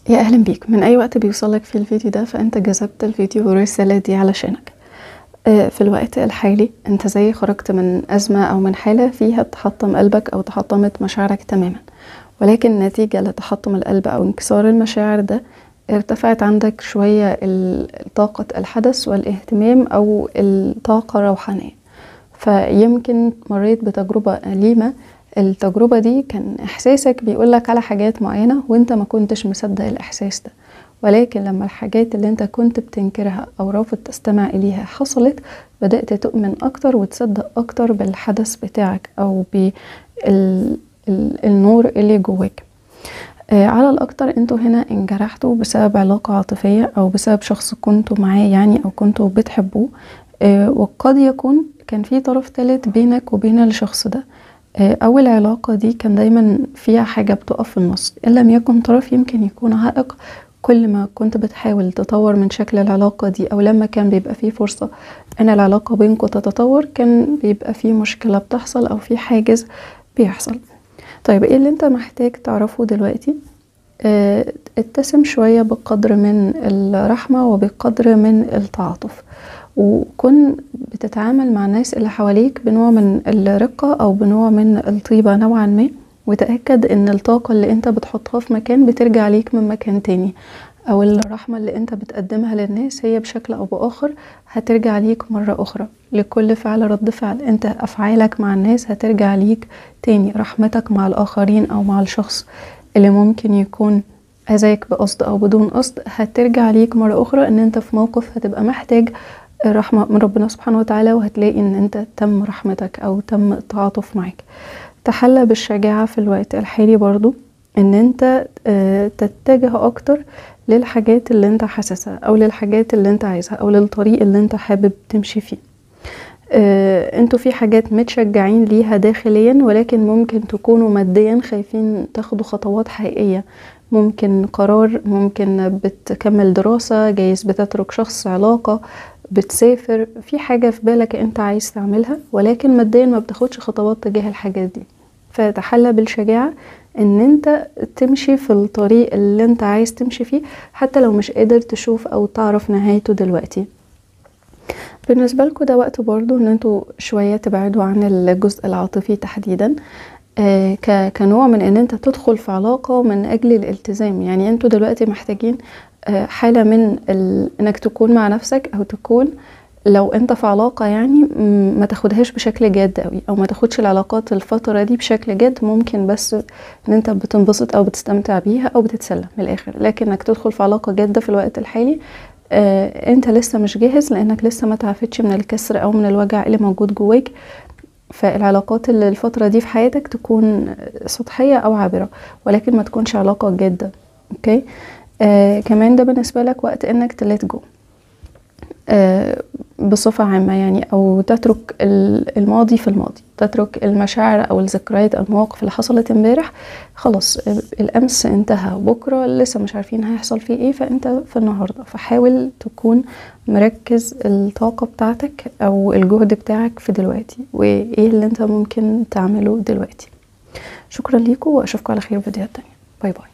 يا اهلا بيك من اي وقت بيوصلك في الفيديو ده فانت جذبت الفيديو والرسالة دي علشانك آه، في الوقت الحالي انت زي خرجت من ازمة او من حالة فيها تحطم قلبك او تحطمت مشاعرك تماما ولكن نتيجة لتحطم القلب او انكسار المشاعر ده ارتفعت عندك شوية طاقة الحدث والاهتمام او الطاقة الروحانية فيمكن مريت بتجربة أليمة التجربة دي كان إحساسك بيقولك على حاجات معينة وانت ما كنتش مصدق الإحساس ده ولكن لما الحاجات اللي انت كنت بتنكرها أو رافض تستمع إليها حصلت بدأت تؤمن أكتر وتصدق أكتر بالحدث بتاعك أو بالنور اللي جواك آه على الأكتر انتوا هنا انجرحتوا بسبب علاقة عاطفية أو بسبب شخص كنتوا معاه يعني أو كنتوا بتحبوه آه وقد يكون كان في طرف تالت بينك وبين الشخص ده آه، أول علاقة دي كان دايما فيها حاجة بتقف في النص إن لم يكن طرف يمكن يكون عائق كل ما كنت بتحاول تطور من شكل العلاقة دي أو لما كان بيبقى فيه فرصة أن العلاقة بينكم تتطور كان بيبقى فيه مشكلة بتحصل أو فيه حاجز بيحصل طيب ايه اللي انت محتاج تعرفه دلوقتي اه اتسم شوية بقدر من الرحمة وبقدر من التعاطف وكن بتتعامل مع الناس اللي حواليك بنوع من الرقة أو بنوع من الطيبة نوعا ما وتأكد ان الطاقة اللي انت بتحطها في مكان بترجع ليك من مكان تاني او الرحمة اللي انت بتقدمها للناس هي بشكل او باخر هترجع ليك مرة اخرى لكل فعل رد فعل انت افعالك مع الناس هترجع ليك تاني رحمتك مع الاخرين او مع الشخص اللي ممكن يكون اذاك بقصد او بدون قصد هترجع ليك مرة اخرى ان انت في موقف هتبقى محتاج رحمة من ربنا سبحانه وتعالى وهتلاقي ان انت تم رحمتك او تم التعاطف معاك تحلى بالشجاعة في الوقت الحالي برضو ان انت آه، تتجه اكتر للحاجات اللي انت حاسسها او للحاجات اللي انت عايزها او للطريق اللي انت حابب تمشي فيه آه، انتوا في حاجات متشجعين ليها داخليا ولكن ممكن تكونوا ماديا خايفين تاخدوا خطوات حقيقية ممكن قرار ممكن بتكمل دراسة جايز بتترك شخص علاقة بتسافر في حاجة في بالك انت عايز تعملها ولكن ماديا ما بتاخدش خطوات تجاه الحاجات دي فتحلى بالشجاعة ان انت تمشي في الطريق اللي انت عايز تمشي فيه حتى لو مش قادر تشوف او تعرف نهايته دلوقتي بالنسبة لكم ده وقت برضو ان انتوا شوية تبعدوا عن الجزء العاطفي تحديدا آه كنوع من ان انت تدخل في علاقة من اجل الالتزام يعني انتوا دلوقتي محتاجين آه حالة من انك تكون مع نفسك او تكون لو انت في علاقة يعني ما تاخدهاش بشكل جاد قوي او ما تاخدش العلاقات الفترة دي بشكل جاد ممكن بس ان انت بتنبسط او بتستمتع بيها او بتتسلى من الاخر لكن انك تدخل في علاقة جادة في الوقت الحالي آه انت لسه مش جاهز لانك لسه ما تعافتش من الكسر او من الوجع اللي موجود جواك فالعلاقات اللي الفترة دي في حياتك تكون سطحية او عابرة ولكن ما تكونش علاقة جادة اوكي آه كمان ده بالنسبة لك وقت انك تلات جو آه بصفة عامة يعني أو تترك الماضي في الماضي تترك المشاعر أو الذكريات أو المواقف اللي حصلت امبارح خلاص الأمس انتهى بكرة لسه مش عارفين هيحصل فيه ايه فأنت في النهاردة فحاول تكون مركز الطاقة بتاعتك أو الجهد بتاعك في دلوقتي وإيه اللي أنت ممكن تعمله دلوقتي شكرا ليكم وأشوفكم على خير في فيديوهات تانية باي باي